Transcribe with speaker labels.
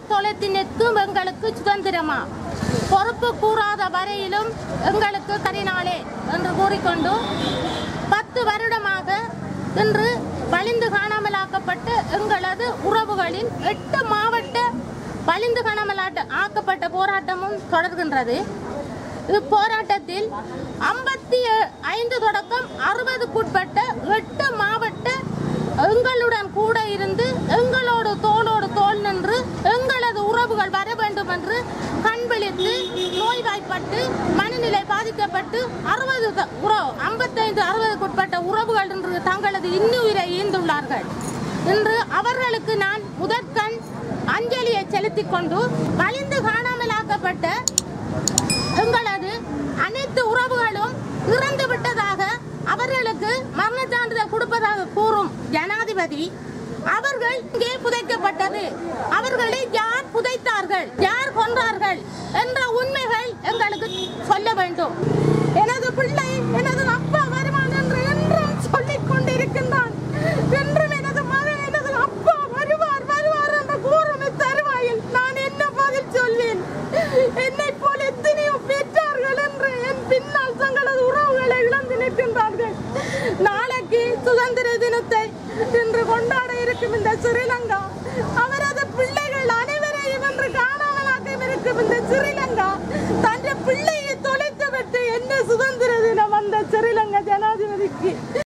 Speaker 1: தொலைத்து நிற்கும் எங்களுக்கு சுதந்திரமா பொறுப்பு கூறாத வரையிலும் எங்களுக்கு கரிநாளே என்று கூறிக்கொண்டு பத்து வருடமாக இன்று வலிந்து காணாமலாக்கப்பட்ட எங்களது உறவுகளின் எட்டு மாவட்ட வலிந்து காணாமலாட்ட ஆக்கப்பட்ட போராட்டமும் தொடர்கின்றது இப்போராட்டத்தில் ஐம்பத்தி ஐந்து தொடக்கம் அறுபதுக்குட்பட்ட எட்டு மாவட்ட எங்களுடன் கூட இருந்து எங்களோடு தோளோடு தோள் நின்று எங்களது உறவுகள் வர வேண்டும் என்று கண் விழித்து நோய்வாய்ப்பட்டு மனநிலை பாதிக்கப்பட்டு அறுபது உறவு ஐம்பத்தைந்து அறுபதுக்குட்பட்ட உறவுகள் என்று தங்களது இன்னுயிரை ஈந்துள்ளார்கள் இன்று அவர்களுக்கு நான் முதற்கண் அஞ்சலியை செலுத்திக் கொண்டு வலிந்து காணாமலாக்கப்பட்ட எங்களது அனைத்து உறவுகளும் இறந்து விட்டதாக அவர்களுக்கு மரண சான்றிதழ் கொடுப்பதாக கூறும் ஜனாதிபதி அவர்கள் இங்கே புதைக்கப்பட்டது அவர்களை யார் புதைத்தார்கள் யார் கொன்றார்கள் என்ற உண்மைகள் எங்களுக்கு சொல்ல வேண்டும் எனது பிள்ளை எனது அப்பா வருவான் என்று என்றும் சொல்லிக் கொண்டிருக்கின்றான் என்றும் எனது மகன் எனது அப்பா வருவார் வருவார் என்று கூறும் தருவாயில் நான் என்ன பதில் சொல்வேன் என்னை போல எத்தனையோ பெற்றார்கள் என்று என் பின்னால் தங்களது உறவுகளை இழந்து நிற்கின்றார்கள் நாளைக்கு சுதந்திர தினத்தை இன்று கொண்டாட இருக்கும் இந்த ஸ்ரீலங்கா அவரது பிள்ளைகள் அனைவரையும் இன்று காணாமலாக இருக்கும் இந்த ஸ்ரீலங்கா தன் பிள்ளையை தொலைத்து விட்டு என்ன சுதந்திர தினம் அந்த ஸ்ரீலங்கா ஜனாதிபதிக்கு